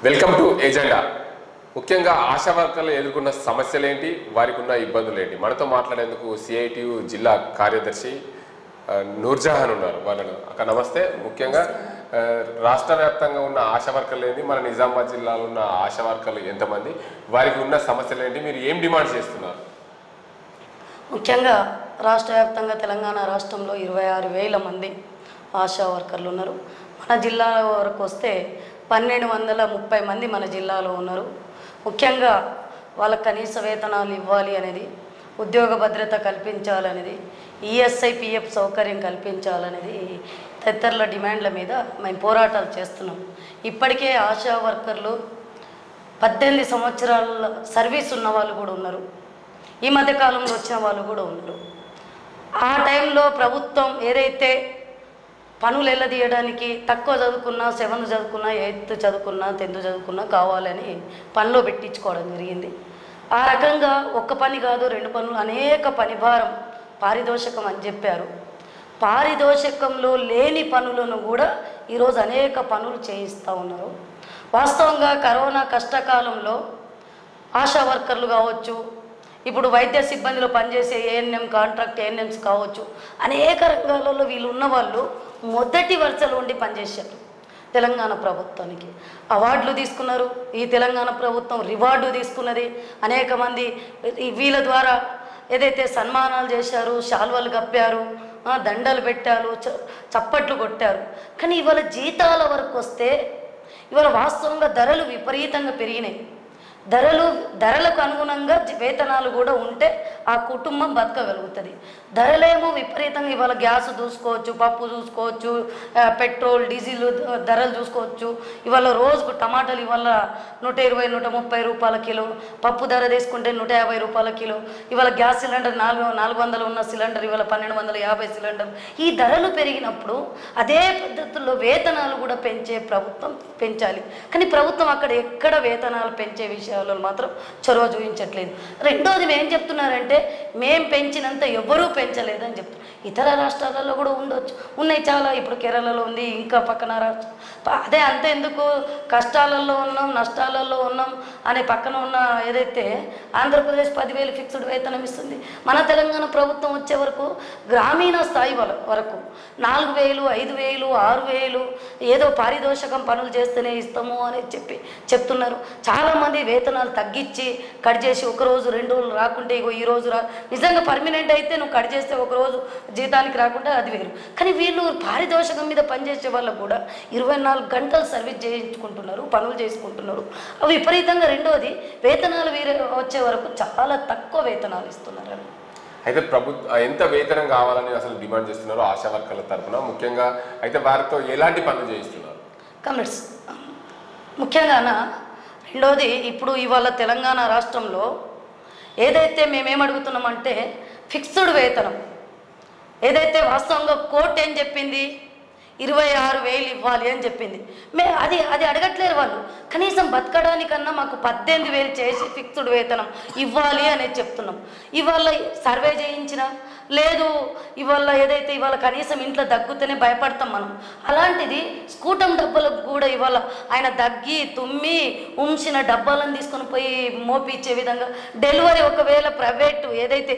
Welcome to agenda ముఖ్యంగా ఆశా వర్కర్లు ఎదుర్కొన్న సమస్యలు ఏంటి వారికి ఉన్న ఇబ్బందులు ఏంటి మనతో మాట్లాడేందుకు సిఐటియు జిల్లా కార్యదర్శి ఆ, నూర్జహాన్ ఉన్నారు వాళ్ళను అక్క నమస్తే ముఖ్యంగా ఆ, రాష్ట్ర వ్యాప్తంగా ఉన్న ఆశా వర్కర్లు ఏంటి మన నిజామాబాద్ జిల్లాలో ఉన్న ఆశా వర్కర్లు ఎంతమంది వారికి ఉన్న సమస్యలు ఏంటి మీరు ఏం డిమాండ్ చేస్తున్నారు ముఖ్యంగా రాష్ట్ర వ్యాప్తంగా తెలంగాణ రాష్ట్రంలో ఇరవై ఆరు వేల మంది ఆశా వర్కర్లు ఉన్నారు మన జిల్లా వరకు వస్తే పన్నెండు వందల ముప్పై మంది మన జిల్లాలో ఉన్నారు ముఖ్యంగా వాళ్ళ కనీస వేతనాలు ఇవ్వాలి అనేది ఉద్యోగ భద్రత కల్పించాలనేది ఈఎస్ఐ పిఎఫ్ సౌకర్యం కల్పించాలనేది తదితరుల డిమాండ్ల మీద మేము పోరాటాలు చేస్తున్నాం ఇప్పటికే ఆశా వర్కర్లు పద్దెనిమిది సంవత్సరాల సర్వీస్ ఉన్న వాళ్ళు కూడా ఉన్నారు ఈ మధ్య కాలంలో వచ్చిన వాళ్ళు కూడా ఉన్నారు ఆ టైంలో ప్రభుత్వం ఏదైతే పనులు ఎల్లదీయడానికి తక్కువ చదువుకున్నా సెవెంత్ చదువుకున్నా ఎయిత్ చదువుకున్నా టెన్త్ చదువుకున్నా కావాలని పనిలో పెట్టించుకోవడం జరిగింది ఆ రకంగా ఒక్క పని కాదు రెండు పనులు అనేక పని భారం పారితోషికం అని చెప్పారు పారితోషికంలో లేని పనులను కూడా ఈరోజు అనేక పనులు చేయిస్తూ ఉన్నారు వాస్తవంగా కరోనా కష్టకాలంలో ఆశా వర్కర్లు కావచ్చు ఇప్పుడు వైద్య సిబ్బందిలో పనిచేసే ఏఎన్ఎం కాంట్రాక్ట్ ఏఎన్ఎంస్ కావచ్చు అనేక రంగాలలో వీళ్ళు ఉన్నవాళ్ళు మొదటి వరుసలో ఉండి పనిచేశారు తెలంగాణ ప్రభుత్వానికి అవార్డులు తీసుకున్నారు ఈ తెలంగాణ ప్రభుత్వం రివార్డు తీసుకున్నది అనేక మంది ఈ వీళ్ళ ద్వారా ఏదైతే సన్మానాలు చేశారు శాల్వలు కప్పారు ఆ, దండలు పెట్టారు చ- చప్పట్లు కొట్టారు కానీ ఇవాళ జీతాల వరకు వస్తే ఇవాళ వాస్తవంగా ధరలు విపరీతంగా పెరిగినాయి ధరలు ధరలకు అనుగుణంగా జీ- వేతనాలు కూడా ఉంటే ఆ కుటుంబం బతకగలుగుతుంది ధరలేమో విపరీతంగా ఇవాళ గ్యాస్ చూసుకోవచ్చు పప్పు చూసుకోవచ్చు ఆ, పెట్రోల్ డీజిల్ ధ- ధరలు చూసుకోవచ్చు ఇవాళ రోజుకు టమాటాలు ఇవాళ నూట ఇరవై నూట ముప్పై రూపాయల కిలో పప్పు ధర తీసుకుంటే నూట యాభై రూపాయల కిలో ఇవాళ గ్యాస్ సిలిండర్ నాలుగు నాలుగు వందలు ఉన్న సిలిండర్ ఇవాళ పన్నెండు వందల యాభై సిలిండర్ ఈ ధరలు పెరిగినప్పుడు అదే పద్ధతుల్లో వేతనాలు కూడా పెంచే ప్రభుత్వం పెంచాలి కానీ ప్రభుత్వం అక్కడ ఎక్కడ వేతనాలు పెంచే విషయాల్లో మాత్రం చొరవ చూపించట్లేదు రెండోది ఏం చెప్తున్నారంటే మేం పెంచినంత ఎవరూ పెంచలేదని చెప్తున్నారు ఇతర రాష్ట్రాలలో కూడా ఉండొచ్చు ఉన్నాయి చాలా ఇప్పుడు కేరళలో ఉంది ఇంకా పక్కన రాష్ట్ర ప- అదే అంతే ఎందుకు కష్టాలలో ఉన్నాం నష్టాలలో ఉన్నాం అనే పక్కన ఉన్న ఏదైతే ఆంధ్రప్రదేశ్ పదివేలు ఫిక్స్డ్ వేతనం ఇస్తుంది మన తెలంగాణ ప్రభుత్వం వచ్చే వరకు గ్రామీణ స్థాయి వర- వరకు నాలుగు వేలు ఐదు వేలు ఆరు వేలు ఏదో పారితోషికం పనులు చేస్తేనే ఇస్తాము అని చెప్పి చెప్తున్నారు చాలామంది వేతనాలు తగ్గించి కట్ చేసి ఒక రోజు రెండు రోజులు రాకుంటే ఇగో ఈ రోజు రా నిజంగా పర్మనెంట్ అయితే నువ్వు కట్ చేస్తే ఒక రోజు జీతానికి రాకుండా అది వేరు కానీ వీళ్ళు పారితోషికం మీద పనిచేసే వాళ్ళకు కూడా ఇరవై నాలుగు గంటలు సర్వీస్ చేయించుకుంటున్నారు పనులు చేసుకుంటున్నారు అవి విపరీతంగా రెండోది వేతనాలు వీరే వచ్చే వరకు చాలా తక్కువ వేతనాలు ఇస్తున్నారు అయితే ప్రభుత్వ ఎంత వేతనం కావాలని అసలు డిమాండ్ చేస్తున్నారు ఆశా వర్కర్ల తరఫున ముఖ్యంగా అయితే వారితో ఎలాంటి పనులు చేయిస్తున్నారు కమ్రేడ్స్ ముఖ్యంగాన రెండోది ఇప్పుడు ఇవాళ తెలంగాణ రాష్ట్రంలో ఏదైతే మేమేం అడుగుతున్నామంటే ఫిక్స్డ్ వేతనం ఏదైతే వాస్తవంగా కోర్టు ఏం చెప్పింది ఇరవై ఆరు వేలు ఇవ్వాలి అని చెప్పింది మే అది అది అడగట్లేరు వాళ్ళు కనీసం బతకడానికన్నా మాకు పద్దెనిమిది వేలు చేసి ఫిక్స్డ్ వేతనం ఇవ్వాలి అనేది చెప్తున్నాం ఇవాళ సర్వే చేయించిన లేదు ఇవాళ ఏదైతే ఇవాళ కనీసం ఇంట్లో దగ్గుతేనే భయపడతాం మనం అలాంటిది స్కూటం డబ్బాలకు కూడా ఇవాళ ఆయన దగ్గి తుమ్మి ఉంచిన డబ్బాలను తీసుకొని పోయి మోపిచ్చే విధంగా డెలివరీ ఒకవేళ ప్రైవేట్ ఏదైతే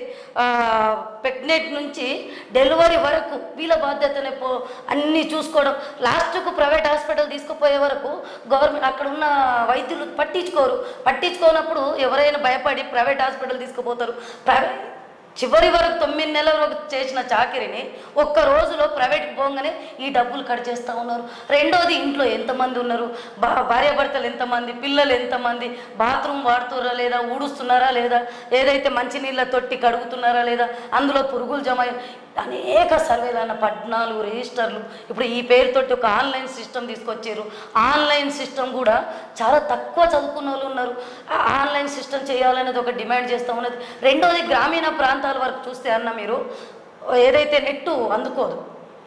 ప్రెగ్నెంట్ నుంచి డెలివరీ వరకు వీళ్ళ బాధ్యతనే పో అన్నీ చూసుకోవడం లాస్ట్కు ప్రైవేట్ హాస్పిటల్ తీసుకుపోయే వరకు గవర్నమెంట్ అక్కడ ఉన్న వైద్యులు పట్టించుకోరు పట్టించుకోనప్పుడు ఎవరైనా భయపడి ప్రైవేట్ హాస్పిటల్ తీసుకుపోతారు ప్రైవేట్ చివరి వరకు తొమ్మిది నెలల వరకు చేసిన చాకరీని ఒక్క రోజులో ప్రైవేట్కి పోగానే ఈ డబ్బులు కట్ చేస్తూ ఉన్నారు రెండోది ఇంట్లో ఎంతమంది ఉన్నారు భా భార్యాభర్తలు ఎంతమంది పిల్లలు ఎంతమంది బాత్రూమ్ వాడుతున్నారా లేదా ఊడుస్తున్నారా లేదా ఏదైతే మంచినీళ్ళ తొట్టి కడుగుతున్నారా లేదా అందులో పురుగులు జమ అయ్యి- అనేక సర్వేలు అన్న పద్నాలుగు రిజిస్టర్లు ఇప్పుడు ఈ పేరుతోటి ఒక ఆన్లైన్ సిస్టమ్ తీసుకొచ్చారు ఆన్లైన్ సిస్టమ్ కూడా చాలా తక్కువ చదువుకున్న వాళ్ళు ఉన్నారు ఆ ఆన్లైన్ సిస్టమ్ చేయాలనేది ఒక డిమాండ్ చేస్తూ ఉన్నది రెండోది గ్రామీణ ప్రాంతాల వరకు చూస్తే అన్న మీరు ఏదైతే నెట్టు అందుకోదు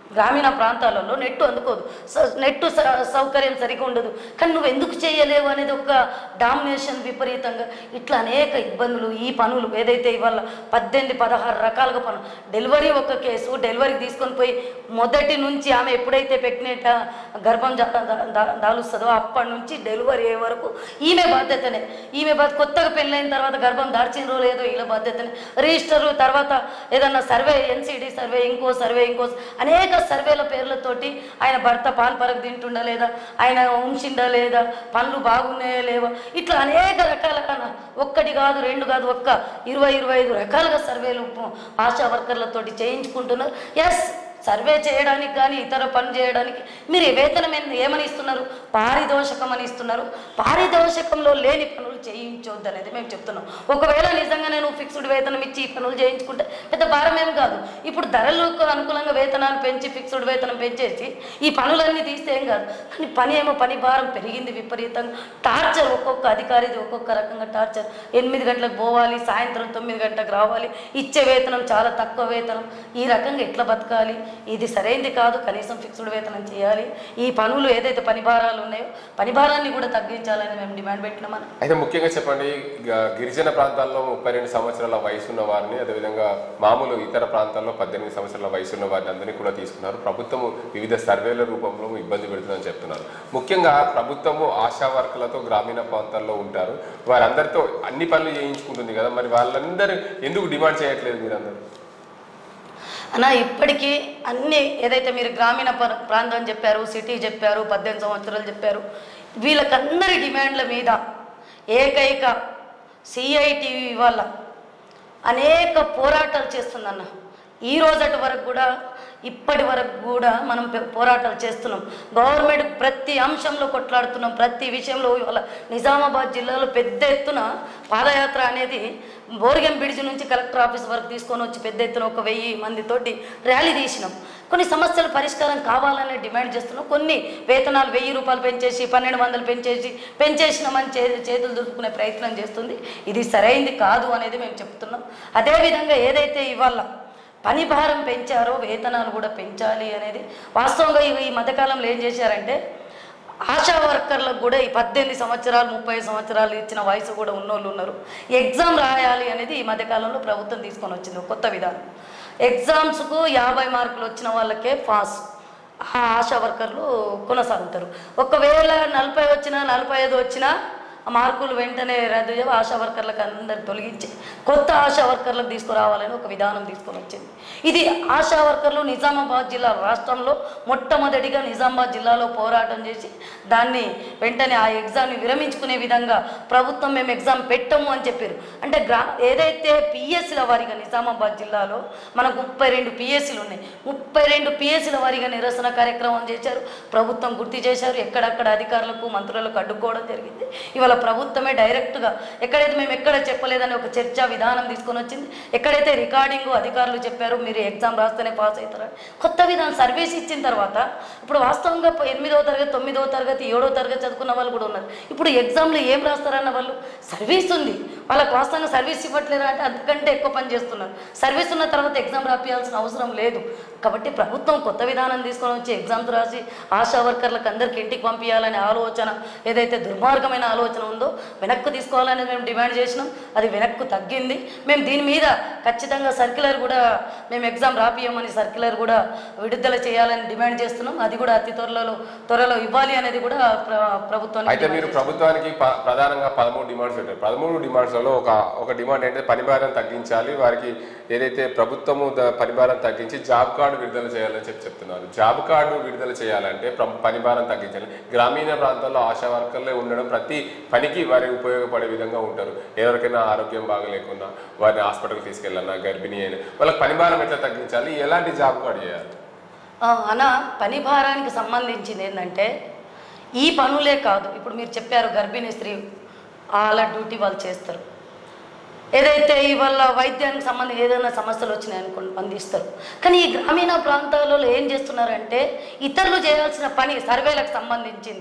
గ్రామీణ ప్రాంతాలలో నెట్ అందుకోదు స- నెట్ స- సౌకర్యం సరిగా ఉండదు కానీ నువ్వు ఎందుకు చేయలేవు అనేది ఒక డామినేషన్ విపరీతంగా ఇట్లా అనేక ఇబ్బందులు ఈ పనులు ఏదైతే ఇవాళ పద్దెనిమిది పదహారు రకాలుగా పనులు డెలివరీ ఒక కేసు డెలివరీకి తీసుకొని పోయి మొదటి నుంచి ఆమె ఎప్పుడైతే ప్రెగ్నెంట్ గర్భం జా- దా- దా- దాలుస్తుందో అప్పటి నుంచి డెలివరీ అయ్యే వరకు ఈమె బాధ్యతనే ఈమె బాధ్యత కొత్తగా పెళ్ళైన తర్వాత గర్భం దాల్చిందో లేదో వీళ్ళ బాధ్యతనే రిజిస్టర్ తర్వాత ఏదన్నా సర్వే ఎన్సిడి సర్వే ఇంకో సర్వే ఇంకో అనేక సర్వేల పేర్లతోటి ఆయన భర్త పాలు పరకు తింటుండా లేదా ఆయన ఉంచిండా లేదా పనులు బాగున్నాయా లేవా ఇట్లా అనేక రకాలుగా ఒక్కటి కాదు రెండు కాదు ఒక్క ఇరవై ఇరవై ఐదు రకాలుగా సర్వేలు ఆశా వర్కర్లతోటి చేయించుకుంటున్నారు ఎస్ సర్వే చేయడానికి కానీ ఇతర పని చేయడానికి మీరు ఏ వేతనం ఏం- ఏమని ఇస్తున్నారు పారితోషకం అని ఇస్తున్నారు పారితోషకంలో లేని పనులు చేయించొద్దు అనేది మేము చెప్తున్నాం ఒకవేళ నిజంగా నేను ఫిక్స్డ్ వేతనం ఇచ్చి ఈ పనులు చేయించుకుంటే పెద్ద భారం ఏం కాదు ఇప్పుడు ధరలకు అనుకూలంగా వేతనాలు పెంచి ఫిక్స్డ్ వేతనం పెంచేసి ఈ పనులన్నీ తీస్తే ఏం కాదు కానీ పని ఏమో పని భారం పెరిగింది విపరీతంగా టార్చర్ ఒక్కొక్క అధికారిది ఒక్కొక్క రకంగా టార్చర్ ఎనిమిది గంటలకు పోవాలి సాయంత్రం తొమ్మిది గంటలకు రావాలి ఇచ్చే వేతనం చాలా తక్కువ వేతనం ఈ రకంగా ఎట్లా బతకాలి ఇది సరైనది కాదు కనీసం ఫిక్స్డ్ వేతనం చేయాలి ఈ పనులు ఏదైతే పని భారాలు ఉన్నాయో పని భారాన్ని కూడా తగ్గించాలని మేము డిమాండ్ పెట్టినామని అయితే ముఖ్యంగా చెప్పండి గ- గిరిజన ప్రాంతాల్లో ముప్పై రెండు సంవత్సరాల వయసు ఉన్న వారిని అదేవిధంగా మామూలు ఇతర ప్రాంతాల్లో పద్దెనిమిది సంవత్సరాల వయసు ఉన్న వారిని అందరినీ కూడా తీసుకున్నారు ప్రభుత్వం వివిధ సర్వేల రూపంలో ఇబ్బంది పెడుతుందని చెప్తున్నారు ముఖ్యంగా ప్రభుత్వము ఆశా వర్కర్లతో గ్రామీణ ప్రాంతాల్లో ఉంటారు వారందరితో అన్ని పనులు చేయించుకుంటుంది కదా మరి వాళ్ళందరూ ఎందుకు డిమాండ్ చేయట్లేదు మీరందరూ అన్న ఇప్పటికీ అన్ని ఏదైతే మీరు గ్రామీణ ప్ర- ప్రాంతం చెప్పారు సిటీ చెప్పారు పద్దెనిమిది సంవత్సరాలు చెప్పారు వీళ్ళకందరి డిమాండ్ల మీద ఏకైక సిఐటివి వల్ల అనేక పోరాటాలు చేస్తుందన్న ఈ రోజటి వరకు కూడా ఇప్పటి వరకు కూడా మనం పె- పోరాటాలు చేస్తున్నాం గవర్నమెంట్ ప్రతి అంశంలో కొట్లాడుతున్నాం ప్రతి విషయంలో ఇవాళ నిజామాబాద్ జిల్లాలో పెద్ద ఎత్తున పాదయాత్ర అనేది బోరిగం బ్రిడ్జ్ నుంచి కలెక్టర్ ఆఫీస్ వరకు తీసుకొని వచ్చి పెద్ద ఎత్తున ఒక వెయ్యి మందితోటి ర్యాలీ తీసినాం కొన్ని సమస్యల పరిష్కారం కావాలని డిమాండ్ చేస్తున్నాం కొన్ని వేతనాలు వెయ్యి రూపాయలు పెంచేసి పన్నెండు వందలు పెంచేసి పెంచేసినామని చే చేతులు దులుపుకునే ప్రయత్నం చేస్తుంది ఇది సరైంది కాదు అనేది మేము చెప్తున్నాం అదేవిధంగా ఏదైతే ఇవాళ పని భారం పెంచారో వేతనాలు కూడా పెంచాలి అనేది వాస్తవంగా ఇవి ఈ మధ్యకాలంలో ఏం చేశారంటే ఆశా వర్కర్లకు కూడా ఈ పద్దెనిమిది సంవత్సరాలు ముప్పై సంవత్సరాలు ఇచ్చిన వయసు కూడా ఉన్నోళ్ళు ఉన్నారు ఎగ్జామ్ రాయాలి అనేది ఈ మధ్యకాలంలో ప్రభుత్వం తీసుకొని వచ్చింది ఒక కొత్త విధానం ఎగ్జామ్స్కు యాభై మార్కులు వచ్చిన వాళ్ళకే పాస్ ఆ ఆశా వర్కర్లు కొనసాగుతారు ఒకవేళ నలభై వచ్చినా నలభై ఐదు వచ్చినా ఆ మార్కులు వెంటనే రద్దు చేసి ఆశా వర్కర్లకు అందరు తొలగించి కొత్త ఆశా వర్కర్లకు తీసుకురావాలని ఒక విధానం తీసుకొని వచ్చింది ఇది ఆశా వర్కర్లు నిజామాబాద్ జిల్లా రాష్ట్రంలో మొట్టమొదటిగా నిజామాబాద్ జిల్లాలో పోరాటం చేసి దాన్ని వెంటనే ఆ ఎగ్జామ్ని విరమించుకునే విధంగా ప్రభుత్వం మేము ఎగ్జామ్ పెట్టము అని చెప్పారు అంటే గ్రా ఏదైతే పిఎస్సీల వారిగా నిజామాబాద్ జిల్లాలో మనకు ముప్పై రెండు పిఎస్సీలు ఉన్నాయి ముప్పై రెండు పిఎస్సీల వారిగా నిరసన కార్యక్రమం చేశారు ప్రభుత్వం గుర్తు చేశారు ఎక్కడక్కడ అధికారులకు మంత్రులకు అడ్డుకోవడం జరిగింది ఇవాళ ప్రభుత్వమే డైరెక్ట్గా ఎక్కడైతే మేము ఎక్కడ చెప్పలేదని ఒక చర్చా విధానం తీసుకొని వచ్చింది ఎక్కడైతే రికార్డింగ్ అధికారులు చెప్పారు మీరు ఎగ్జామ్ రాస్తేనే పాస్ అవుతారని కొత్త విధానం సర్వీస్ ఇచ్చిన తర్వాత ఇప్పుడు వాస్తవంగా ప- ఎనిమిదవ తరగతి తొమ్మిదవ తరగతి ఏడో తరగతి చదువుకున్న వాళ్ళు కూడా ఉన్నారు ఇప్పుడు ఎగ్జామ్లో ఏం రాస్తారన్న వాళ్ళు సర్వీస్ ఉంది వాళ్ళకి వాస్తవంగా సర్వీస్ ఇవ్వట్లేదా అంటే అంతకంటే ఎక్కువ పని చేస్తున్నారు సర్వీస్ ఉన్న తర్వాత ఎగ్జామ్ రాపియాల్సిన అవసరం లేదు కాబట్టి ప్రభుత్వం కొత్త విధానం తీసుకొని వచ్చి ఎగ్జామ్స్ రాసి ఆశా వర్కర్లకు అందరికి ఇంటికి పంపించాలనే ఆలోచన ఏదైతే దుర్మార్గమైన ఆలోచన ఉందో వెనక్కు తీసుకోవాలని మేము డిమాండ్ చేసినాం అది వెనక్కు తగ్గింది మేము దీని మీద ఖచ్చితంగా సర్క్యులర్ కూడా మేము ఎగ్జామ్ రాపియమని సర్క్యులర్ కూడా విడుదల చేయాలని డిమాండ్ చేస్తున్నాం అది కూడా అతి త్వరలో త్వరలో ఇవ్వాలి అనేది కూడా ప్ర- ప్రభుత్వానికి అయితే మీరు ప్రభుత్వానికి ప- ప్రధానంగా పదమూడు డిమాండ్స్ పెట్టారు పదమూడు డిమాండ్స్లలో ఒక ఒక డిమాండ్ ఏంటంటే పనిభారం తగ్గించాలి వారికి ఏదైతే ప్రభుత్వము ద- పనిభారం తగ్గించి జాబ్ కార్డు విడుదల చేయాలని చెప్పి చెప్తున్నారు జాబ్ కార్డు విడుదల చేయాలంటే ప్ర- పనిభారం తగ్గించాలి గ్రామీణ ప్రాంతాల్లో ఆశా వర్కర్లే ఉండడం ప్రతి పనికి వారికి ఉపయోగపడే విధంగా ఉంటారు ఎవరికైనా ఆరోగ్యం బాగలేకున్నా వారిని హాస్పిటల్కి తీసుకెళ్ళాలన్నా గర్భిణీ అయినా వాళ్ళకి పనిభారం ఎట్లా తగ్గించాలి ఎలాంటి జాబ్ కార్డు చేయాలి ఆ, అన్న పని భారానికి సంబంధించింది ఏంటంటే ఈ పనులే కాదు ఇప్పుడు మీరు చెప్పారు గర్భిణీ స్త్రీ వాళ్ళ డ్యూటీ వాళ్ళు చేస్తారు ఏదైతే ఇవాళ వైద్యానికి సంబంధించి ఏదైనా సమస్యలు వచ్చినాయి అనుకోండి అందిస్తారు కానీ ఈ గ్రామీణ ప్రాంతాలలో ఏం చేస్తున్నారంటే ఇతరులు చేయాల్సిన పని సర్వేలకు సంబంధించింది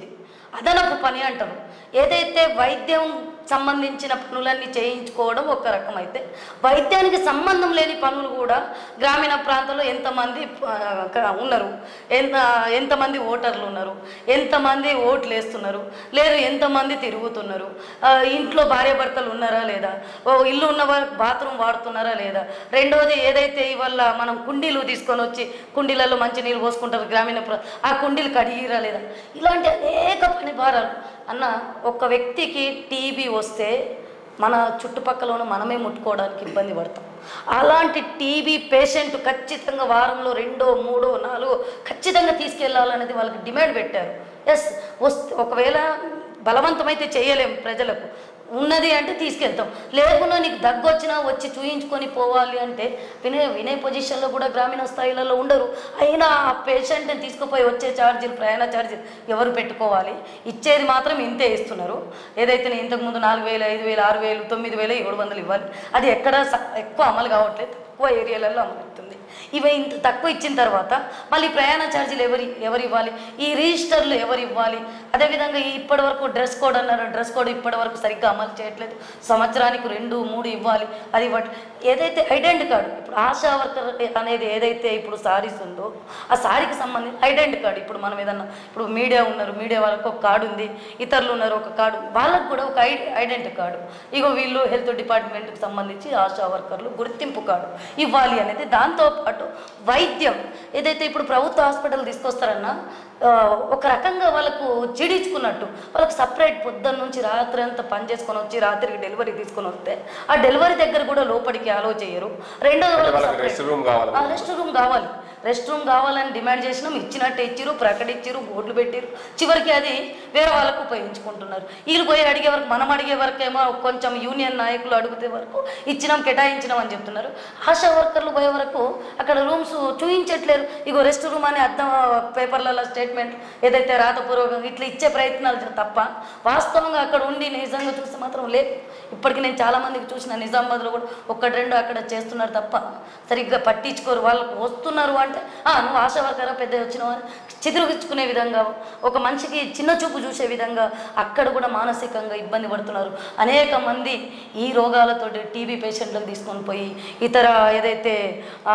అదనపు పని అంటారు ఏదైతే వైద్యం సంబంధించిన పనులన్నీ చేయించుకోవడం ఒక రకం అయితే వైద్యానికి సంబంధం లేని పనులు కూడా గ్రామీణ ప్రాంతంలో ఎంతమంది ఆ, క- ఉన్నారు ఎంత ఎంతమంది ఓటర్లు ఉన్నారు ఎంతమంది ఓట్లు వేస్తున్నారు లేదు ఎంతమంది తిరుగుతున్నారు ఆ, ఇంట్లో భార్యాభర్తలు ఉన్నారా లేదా ఓ ఇల్లు ఉన్నవారు బాత్రూమ్ వాడుతున్నారా లేదా రెండోది ఏదైతే ఇవాళ మనం కుండీలు తీసుకొని వచ్చి కుండీలలో మంచి నీళ్ళు పోసుకుంటారు గ్రామీణ ప్ర ఆ కుండీలు కడిగిరా లేదా ఇలాంటి అనేక పని భారాలు అన్న ఒక వ్యక్తికి టీబీ వస్తే మన చుట్టుపక్కల ఉన్న మనమే ముట్టుకోవడానికి ఇబ్బంది పడతాం అలాంటి టీబీ పేషెంట్ ఖచ్చితంగా వారంలో రెండో మూడో నాలుగో ఖచ్చితంగా తీసుకెళ్లాలనేది వాళ్ళకి డిమాండ్ పెట్టారు ఎస్ వస్తే ఒకవేళ బలవంతమైతే చేయలేం ప్రజలకు ఉన్నది అంటే తీసుకెళ్తాం లేకుండా నీకు దగ్గు వచ్చినా వచ్చి చూయించుకొని పోవాలి అంటే వినే వినే పొజిషన్లో కూడా గ్రామీణ స్థాయిలలో ఉండరు అయినా ఆ పేషెంట్ని తీసుకుపోయి వచ్చే ఛార్జీలు ప్రయాణ ఛార్జీలు ఎవరు పెట్టుకోవాలి ఇచ్చేది మాత్రం ఇంతే ఇస్తున్నారు ఏదైతే నేను ఇంతకుముందు నాలుగు వేలు ఐదు వేలు ఆరు వేలు తొమ్మిది వేలు ఏడు వందలు ఇవ్వాలి అది ఎక్కడ స- ఎక్కువ అమలు కావట్లేదు తక్కువ ఏరియాలలో అమలు అవుతుంది ఇవి ఇంత తక్కువ ఇచ్చిన తర్వాత మళ్ళీ ప్రయాణ ఛార్జీలు ఎవరి ఎవరు ఇవ్వాలి ఈ రిజిస్టర్లు ఎవరు ఇవ్వాలి అదేవిధంగా ఈ ఇప్పటి వరకు డ్రెస్ కోడ్ అన్నారు డ్రెస్ కోడ్ ఇప్పటి వరకు సరిగ్గా అమలు చేయట్లేదు సంవత్సరానికి రెండు మూడు ఇవ్వాలి అది ఇవ్వట్ ఏదైతే ఐడెంటి కార్డు ఇప్పుడు ఆశా వర్కర్ అనేది ఏదైతే ఇప్పుడు సారీస్ ఉందో ఆ సారీకి సంబంధించి ఐడెంటి కార్డు ఇప్పుడు మనం ఏదన్నా ఇప్పుడు మీడియా ఉన్నారు మీడియా వాళ్ళకి ఒక కార్డు ఉంది ఇతరులు ఉన్నారు ఒక కార్డు వాళ్ళకు కూడా ఒక ఐ ఐడెంటి కార్డు ఇగో వీళ్ళు హెల్త్ డిపార్ట్మెంట్కి సంబంధించి ఆశా వర్కర్లు గుర్తింపు కార్డు ఇవ్వాలి అనేది దాంతోపాటు వైద్యం ఏదైతే ఇప్పుడు ప్రభుత్వ హాస్పిటల్ తీసుకొస్తారన్నా ఆ, ఒక రకంగా వాళ్ళకు జీడించుకున్నట్టు వాళ్ళకి సపరేట్ పొద్దున్న నుంచి రాత్రి అంతా పని చేసుకొని వచ్చి రాత్రికి డెలివరీ తీసుకొని వస్తే ఆ డెలివరీ దగ్గర కూడా లోపలికి అలో చేయరు రెండోది అంటే వాళ్ళకి వాళ్ళకి separate. రెస్ట్ రూమ్ కావాలి ఆ రెస్ట్ రూమ్ కావాలి రెస్ట్ రూమ్ కావాలని డిమాండ్ చేసినాం ఇచ్చినట్టు ఇచ్చిరు ప్రకటించిరు బోర్డులు పెట్టిరు చివరికి అది వేరే వాళ్ళకు ఉపయోగించుకుంటున్నారు వీళ్ళు పోయి అడిగే వరకు మనం అడిగే వరకు ఏమో కొంచెం యూనియన్ నాయకులు అడిగితే వరకు ఇచ్చినాం కేటాయించినాం అని చెప్తున్నారు ఆశా వర్కర్లు పోయే వరకు అక్కడ రూమ్స్ చూయించట్లేరు ఇగో రెస్ట్ రూమ్ అనే అర్థం పేపర్లలో స్టేట్మెంట్ ఏదైతే రాతపూర్వకంగా ఇట్లా ఇచ్చే ప్రయత్నాలు చే- తప్ప వాస్తవంగా అక్కడ ఉండి నిజంగా చూస్తే మాత్రం లేదు ఇప్పటికి నేను చాలా మందికి చూసిన నిజామాబాద్లో కూడా ఒక్కటి రెండు అక్కడ చేస్తున్నారు తప్ప సరిగ్గా పట్టించుకోరు వాళ్ళకు వస్తున్నారు అంటే "ఆ, నువ్వు ఆశా వర్కరా పెద్ద వచ్చినావు అని చిగురుగించుకునే విధంగా ఒక మనిషికి చిన్న చూపు చూసే విధంగా అక్కడ కూడా మానసికంగా ఇబ్బంది పడుతున్నారు అనేక మంది ఈ రోగాలతోటి టీబీ పేషెంట్లను తీసుకొని పోయి ఇతర ఏదైతే ఆ,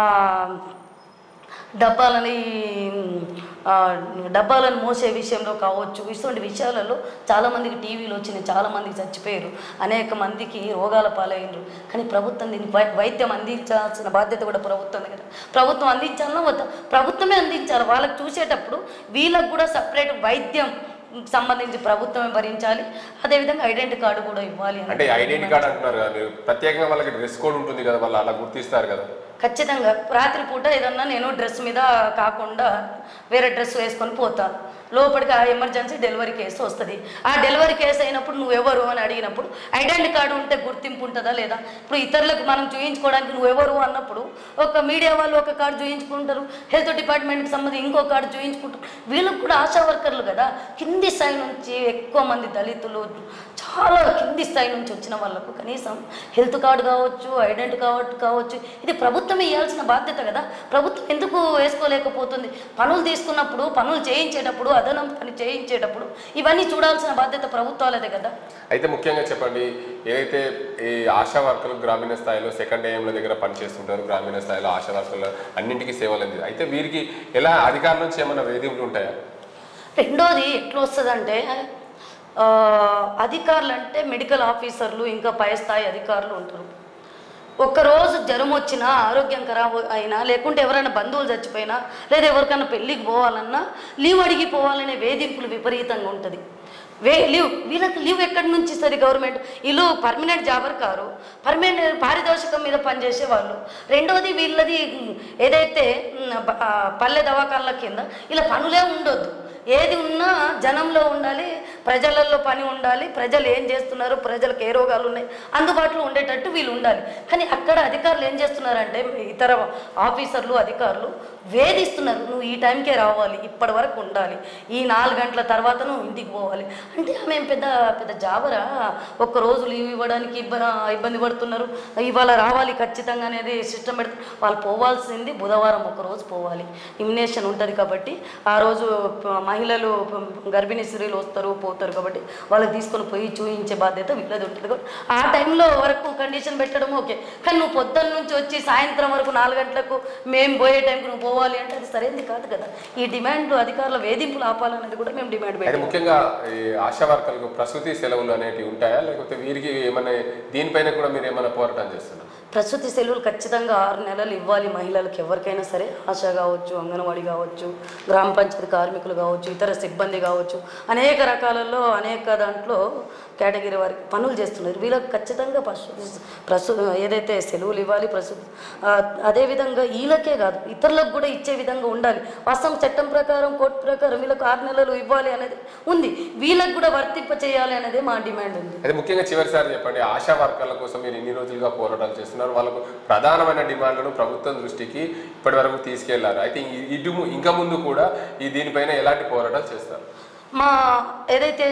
డబ్బాలని ఆ, డబ్బాలను మోసే విషయంలో కావచ్చు ఇటువంటి విషయాలలో చాలామందికి టీవీలో వచ్చినాయి చాలామందికి చచ్చిపోయారు అనేక మందికి రోగాల పాలయ్యారు కానీ ప్రభుత్వం దీన్ని వై- వైద్యం అందించాల్సిన బాధ్యత కూడా ప్రభుత్వం కదా ప్రభుత్వం అందించాలన్నా వద్దా ప్రభుత్వమే అందించాలి వాళ్ళకి చూసేటప్పుడు వీళ్ళకి కూడా సపరేట్ వైద్యం సంబంధించి ప్రభుత్వమే భరించాలి అదేవిధంగా ఐడెంటి కార్డు కూడా ఇవ్వాలి అని అంటే ఐడెంటి కార్డ్ అంటున్నారు కదా మీరు ప్రత్యేకంగా వాళ్ళకి డ్రెస్ కోడ్ ఉంటుంది కదా వాళ్ళు అలా గుర్తిస్తారు కదా ఖచ్చితంగా రాత్రిపూట ఏదన్నా నేను డ్రెస్ మీద కాకుండా వేరే డ్రెస్ వేసుకొని పోతాను లోపలికి ఆ ఎమర్జెన్సీ డెలివరీ కేసు వస్తుంది ఆ డెలివరీ కేసు అయినప్పుడు నువ్వెవరు అని అడిగినప్పుడు ఐడెంటి కార్డు ఉంటే గుర్తింపు ఉంటుందా లేదా ఇప్పుడు ఇతరులకు మనం చూయించుకోవడానికి నువ్వెవరు అన్నప్పుడు ఒక మీడియా వాళ్ళు ఒక కార్డు చూయించుకుంటారు హెల్త్ డిపార్ట్మెంట్కి సంబంధించి ఇంకో కార్డు చూయించుకుంటారు వీళ్ళకి కూడా ఆశా వర్కర్లు కదా కింది స్థాయి నుంచి ఎక్కువ మంది దళితులు చాలా కింది స్థాయి నుంచి వచ్చిన వాళ్ళకు కనీసం హెల్త్ కార్డు కావచ్చు ఐడెంటి కార్డు కావచ్చు ఇది ప్రభుత్వమే ఇవ్వాల్సిన బాధ్యత కదా ప్రభుత్వం ఎందుకు వేసుకోలేకపోతుంది పనులు తీసుకున్నప్పుడు పనులు చేయించేటప్పుడు అదనం పని చేయించేటప్పుడు ఇవన్నీ చూడాల్సిన బాధ్యత ప్రభుత్వాలదే కదా అయితే ముఖ్యంగా చెప్పండి ఏదైతే ఈ ఆశా వర్కర్లు గ్రామీణ స్థాయిలో సెకండ్ ఏఎంల దగ్గర పనిచేస్తుంటారు గ్రామీణ స్థాయిలో ఆశా వర్కర్లు అన్నింటికీ సేవలు అంది అయితే వీరికి ఎలా అధికారుల నుంచి ఏమైనా వేధింపులు ఉంటాయా రెండోది ఎట్లా వస్తుందంటే ఆ, అధికారులు అంటే మెడికల్ ఆఫీసర్లు ఇంకా పై స్థాయి అధికారులు ఉంటారు ఒక్కరోజు జ్వరం వచ్చినా ఆరోగ్యం ఖరాబ్ అయినా లేకుంటే ఎవరైనా బంధువులు చచ్చిపోయినా లేదా ఎవరికైనా పెళ్ళికి పోవాలన్నా లీవ్ అడిగి పోవాలనే వేధింపులు విపరీతంగా ఉంటుంది వే లీవ్ వీళ్ళకి లీవ్ ఎక్కడి నుంచి ఇస్తుంది గవర్నమెంట్ వీళ్ళు పర్మనెంట్ జాబర్ కారు పర్మనెంట్ పారితోషికం మీద పనిచేసే వాళ్ళు రెండవది వీళ్ళది ఉమ్, ఏదైతే ఉమ్, బ- ఆ, పల్లె దవాఖాన్ల కింద ఇలా పనులే ఉండొద్దు ఏది ఉన్నా జనంలో ఉండాలి ప్రజలలో పని ఉండాలి ప్రజలు ఏం చేస్తున్నారు ప్రజలకు ఏ రోగాలు ఉన్నాయి అందుబాటులో ఉండేటట్టు వీళ్ళు ఉండాలి కానీ అక్కడ అధికారులు ఏం చేస్తున్నారంటే ఇతర ఆఫీసర్లు అధికారులు వేధిస్తున్నారు నువ్వు ఈ టైంకే రావాలి ఇప్పటి వరకు ఉండాలి ఈ నాలుగు గంటల తర్వాత నువ్వు ఇంటికి పోవాలి అంటే మేము పెద్ద పెద్ద జాబరా ఒక్క రోజు లీవ్ ఇవ్వడానికి ఇబ్బంది ఇబ్బంది పడుతున్నారు ఇవాళ రావాలి ఖచ్చితంగా అనేది సిస్టమ్ పెడితే వాళ్ళు పోవాల్సింది బుధవారం ఒక రోజు పోవాలి ఇమినేషన్ ఉంటుంది కాబట్టి ఆ రోజు ప- మహిళలు గర్భిణీ స్త్రీలు వస్తారు పోతారు కాబట్టి వాళ్ళకి తీసుకొని పోయి చూయించే బాధ్యత వీళ్ళది ఉంటుంది కాబట్టి ఆ టైంలో వరకు కండిషన్ పెట్టడం ఓకే కానీ నువ్వు పొద్దున్న నుంచి వచ్చి సాయంత్రం వరకు నాలుగు గంటలకు మేము పోయే టైంకి నువ్వు పోవాలి అంటే అది సరైనది కాదు కదా ఈ డిమాండ్ అధికారుల వేధింపులు ఆపాలనేది కూడా మేము డిమాండ్ అయితే పెట్టాం ముఖ్యంగా ఈ ఆశా వర్కర్లకు ప్రసూతి సెలవులు అనేటివి ఉంటాయా లేకపోతే వీరికి ఏమైనా దీనిపైన కూడా మీరు ఏమైనా పోరాటం చేస్తున్నారు ప్రసూతి సెలవులు ఖచ్చితంగా ఆరు నెలలు ఇవ్వాలి మహిళలకు ఎవరికైనా సరే ఆశ కావచ్చు అంగన్వాడీ కావచ్చు గ్రామ పంచాయతీ కార్మికులు కావచ్చు ఇతర సిబ్బంది కావచ్చు అనేక రకాలలో అనేక దాంట్లో కేటగిరీ వారికి పనులు చేస్తున్నారు వీళ్ళకి ఖచ్చితంగా ప్రసూతి ప్రసూ ఏదైతే సెలవులు ఇవ్వాలి ప్రసూతి ఆ, అదేవిధంగా వీళ్ళకే కాదు ఇతరులకు కూడా ఇచ్చే విధంగా ఉండాలి వాస్తవం చట్టం ప్రకారం కోర్టు ప్రకారం వీళ్ళకు ఆరు నెలలు ఇవ్వాలి అనేది ఉంది వీళ్ళకి కూడా వర్తింప చేయాలి అనేది మా డిమాండ్ ఉంది అయితే ముఖ్యంగా చివరిసారి చెప్పండి ఆశా వర్కర్ల కోసం మీరు ఇన్ని రోజులుగా పోరాటాలు చేస్తున్నారు వాళ్ళకు ప్రధానమైన డిమాండ్లను ప్రభుత్వం దృష్టికి ఇప్పటి వరకు తీసుకెళ్లారు అయితే ఈ- ఇటు ము- ఇంకా ముందు కూడా ఈ దీనిపైన ఎలాంటి పోరాటాలు చేస్తారు మా ఏదైతే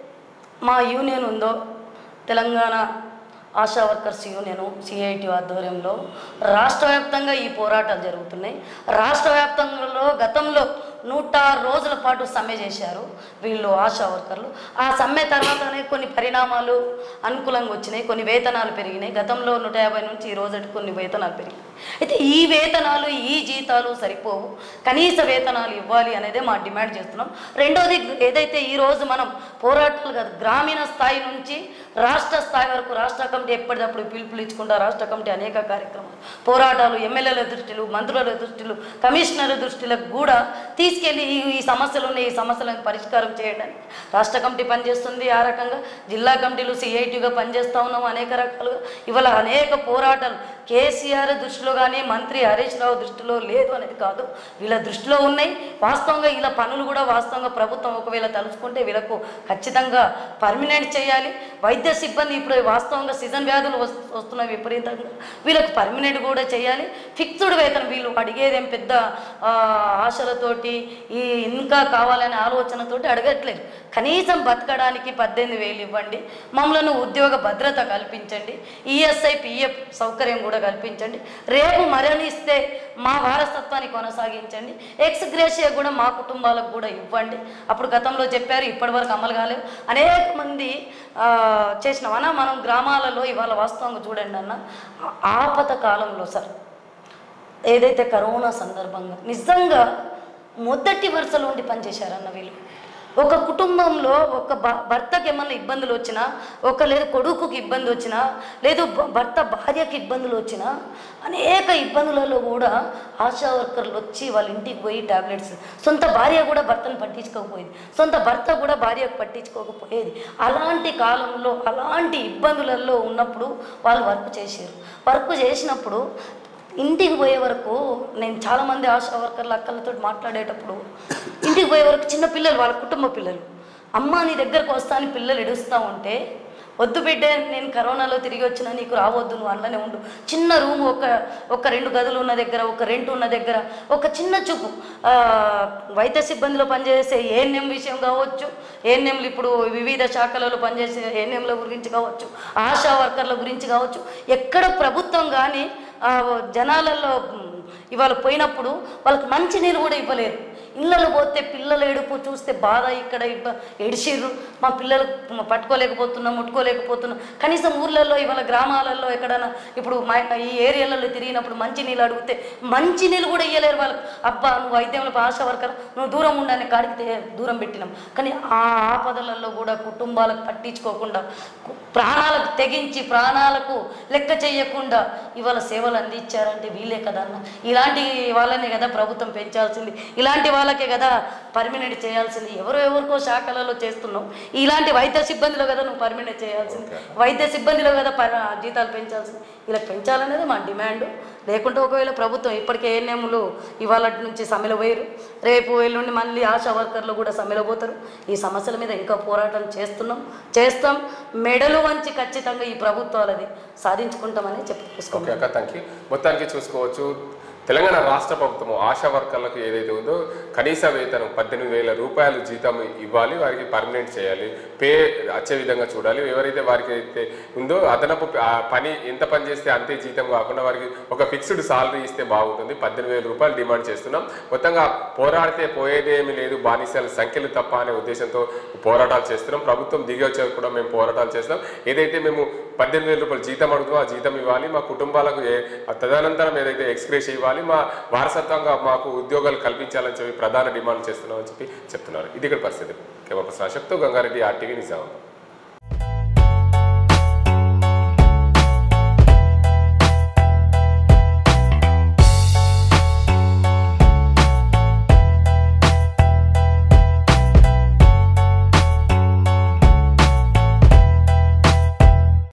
మా యూనియన్ ఉందో Telangana Asha workers union CIT ఆధ్వర్యంలో రాష్ట్ర వ్యాప్తంగా ఈ పోరాటాలు జరుగుతున్నాయి రాష్ట్ర వ్యాప్తంలో గతంలో నూట రోజుల పాటు సమ్మె చేశారు వీళ్ళు ఆశా వర్కర్లు ఆ సమ్మె తర్వాతనే కొన్ని పరిణామాలు అనుకూలంగా వచ్చినాయి కొన్ని వేతనాలు పెరిగినాయి గతంలో నూట యాభై నుంచి ఈ రోజుకి కొన్ని వేతనాలు పెరిగినాయి అయితే ఈ వేతనాలు ఈ జీతాలు సరిపోవు కనీస వేతనాలు ఇవ్వాలి అనేదే మా డిమాండ్ చేస్తున్నాం రెండోది ఏదైతే ఈ రోజు మనం పోరాటాలు కాదు గ్రామీణ స్థాయి నుంచి రాష్ట్ర స్థాయి వరకు రాష్ట్ర కమిటీ ఎప్పటికప్పుడు పిలుపులు ఇచ్చుకుంటా రాష్ట్ర కమిటీ అనేక కార్యక్రమాలు పోరాటాలు ఎమ్మెల్యేల దృష్టిలు మంత్రుల దృష్టిలు కమిషనర్ల దృష్టిలకు కూడా తీసుకెళ్లి ఈ ఈ సమస్యలు ఉన్నాయి ఈ సమస్యలను పరిష్కారం చేయడానికి రాష్ట్ర కమిటీ పనిచేస్తుంది ఆ రకంగా జిల్లా కమిటీలు సిఐటిగా పనిచేస్తూ ఉన్నాం అనేక రకాలుగా ఇవాళ అనేక పోరాటాలు కేసీఆర్ దృష్టిలో కానీ మంత్రి హరీష్ రావు దృష్టిలో లేదు అనేది కాదు వీళ్ళ దృష్టిలో ఉన్నాయి వాస్తవంగా వీళ్ళ పనులు కూడా వాస్తవంగా ప్రభుత్వం ఒకవేళ తలుచుకుంటే వీళ్ళకు ఖచ్చితంగా పర్మినెంట్ చేయాలి వైద్య సిబ్బంది ఇప్పుడు వాస్తవంగా సీజన్ వ్యాధులు వస్- వస్తున్నాయి విపరీతంగా వీళ్ళకి పర్మినెంట్ కూడా చేయాలి ఫిక్స్డ్ వేతనం వీళ్ళు అడిగేదేం పెద్ద ఆ, ఆశలతోటి ఈ ఇంకా కావాలనే ఆలోచనతోటి అడగట్లేదు కనీసం బతకడానికి పద్దెనిమిది వేలు ఇవ్వండి మమ్మల్ని ఉద్యోగ భద్రత కల్పించండి ఈఎస్ఐ పిఎఫ్ సౌకర్యం కూడా కల్పించండి రేపు మరణిస్తే మా వారసత్వాన్ని కొనసాగించండి ఎక్స్ గ్రేషియా కూడా మా కుటుంబాలకు కూడా ఇవ్వండి అప్పుడు గతంలో చెప్పారు ఇప్పటివరకు అమలు కాలేదు అనేక మంది ఆ, చేసినాం అన్న మనం గ్రామాలలో ఇవాళ వాస్తవంగా చూడండి అన్న ఆపద కాలంలో సార్ ఏదైతే కరోనా సందర్భంగా నిజంగా మొదటి వరుసలో ఉండి పనిచేశారన్న వీళ్ళు ఒక కుటుంబంలో ఒక భ- భర్తకి ఏమన్నా ఇబ్బందులు వచ్చినా ఒక లేదు కొడుకుకి ఇబ్బంది వచ్చినా లేదు భ- భర్త భార్యకి ఇబ్బందులు వచ్చినా అనేక ఇబ్బందులలో కూడా ఆశా వర్కర్లు వచ్చి వాళ్ళ ఇంటికి పోయి టాబ్లెట్స్ సొంత భార్య కూడా భర్తను పట్టించుకోకపోయేది సొంత భర్త కూడా భార్యకు పట్టించుకోకపోయేది అలాంటి కాలంలో అలాంటి ఇబ్బందులలో ఉన్నప్పుడు వాళ్ళు వర్క్ చేశారు వర్క్ చేసినప్పుడు ఇంటికి పోయే వరకు నేను చాలామంది ఆశా వర్కర్ల అక్కలతో మాట్లాడేటప్పుడు ఇంటికి పోయే వరకు చిన్న పిల్లలు వాళ్ళ కుటుంబ పిల్లలు అమ్మ నీ దగ్గరకు వస్తా అని పిల్లలు ఎడుస్తూ ఉంటే వద్దు బిడ్డ నేను కరోనాలో తిరిగి వచ్చినా నీకు రావద్దు నువ్వు అందులోనే ఉండు చిన్న రూమ్ ఒక ఒక రెండు గదులు ఉన్న దగ్గర ఒక రెంట్ ఉన్న దగ్గర ఒక చిన్న చూపు ఆ, వైద్య సిబ్బందిలో పనిచేసే ఏఎన్ఎం విషయం కావచ్చు ఏఎన్ఎంలు ఇప్పుడు వివిధ శాఖలలో పనిచేసే ఏఎన్ఎంల గురించి కావచ్చు ఆశా వర్కర్ల గురించి కావచ్చు ఎక్కడ ప్రభుత్వం కానీ ఆ, జనాలలో మ్, ఇవాళ పోయినప్పుడు వాళ్ళకి మంచి నీళ్ళు కూడా ఇవ్వలేరు ఇళ్ళలో పోతే పిల్లలు ఏడుపు చూస్తే బాధ ఇక్కడ ఇబ్బ ఏడిచిర్రు మా పిల్లలు మ- పట్టుకోలేకపోతున్నాం ముట్టుకోలేకపోతున్నాం కనీసం ఊర్లలో ఇవాళ గ్రామాలలో ఎక్కడైనా ఇప్పుడు మా ఈ ఏరియాలలో తిరిగినప్పుడు మంచి నీళ్ళు అడిగితే మంచి నీళ్ళు కూడా ఇవ్వలేరు వాళ్ళకి అబ్బా నువ్వు వైద్యంలో ఆశా వర్కర్ నువ్వు దూరం ఉండని కాడికి తే- దూరం పెట్టినాం కానీ ఆ ఆపదలలో కూడా కుటుంబాలకు పట్టించుకోకుండా కు- ప్రాణాలకు తెగించి ప్రాణాలకు లెక్క చేయకుండా ఇవాళ సేవలు అందించారంటే వీళ్ళే కదా అన్న ఇలాంటి వాళ్ళనే కదా ప్రభుత్వం పెంచాల్సింది ఇలాంటి వాళ్ళకే కదా పర్మినెంట్ చేయాల్సింది ఎవరో ఎవరికో శాఖలలో చేస్తున్నావు ఇలాంటి వైద్య సిబ్బందిలో కదా నువ్వు పర్మినెంట్ చేయాల్సింది వైద్య సిబ్బందిలో కదా పర్ జీతాలు పెంచాల్సింది ఇలా పెంచాలనేది మా డిమాండ్ లేకుంటే ఒకవేళ ప్రభుత్వం ఇప్పటికే ఏఎన్ఎంలు ఇవాళ నుంచి సమ్మెలో పోయారు రేపు ఎల్లుండి మళ్ళీ ఆశా వర్కర్లు కూడా సమ్మెలో పోతారు ఈ సమస్యల మీద ఇంకా పోరాటం చేస్తున్నాం చేస్తాం మెడలు వంచి ఖచ్చితంగా ఈ ప్రభుత్వాలది సాధించుకుంటామని చెప్పి ఓకే అక్క థ్యాంక్ యూ మొత్తానికి చూసుకోవచ్చు తెలంగాణ రాష్ట్ర ప్రభుత్వం ఆశా వర్కర్లకు ఏదైతే ఉందో కనీస వేతనం పద్దెనిమిది వేల రూపాయలు జీతం ఇవ్వాలి వారికి పర్మనెంట్ చేయాలి పే వచ్చే విధంగా చూడాలి ఎవరైతే వారికి అయితే ఉందో అదనపు ప- ఆ పని ఎంత పని చేస్తే అంతే జీతం కాకుండా వారికి ఒక ఫిక్స్డ్ సాలరీ ఇస్తే బాగుంటుంది పద్దెనిమిది వేల రూపాయలు డిమాండ్ చేస్తున్నాం మొత్తంగా పోరాడితే పోయేదేమీ లేదు బానిసల సంఖ్యలు తప్ప అనే ఉద్దేశంతో పోరాటాలు చేస్తున్నాం ప్రభుత్వం దిగి వచ్చాక కూడా మేము పోరాటాలు చేస్తున్నాం ఏదైతే మేము పద్దెనిమిది వేల రూపాయలు జీతం అడుగుతామో ఆ జీతం ఇవ్వాలి మా కుటుంబాలకు ఏ- ఆ తదనంతరం ఏదైతే ఎక్స్ప్రెస్ ఇవ్వాలి మా వారసత్వంగా మాకు ఉద్యోగాలు కల్పించాలని చెప్పి ప్రధాన డిమాండ్ చేస్తున్నామని చెప్పి చెప్తున్నారు ఇది ఇక్కడ పరిస్థితి కెమెరా పర్సన్ అశక్తో గంగారెడ్డి ఆర్టీవీ నిజామాబాద్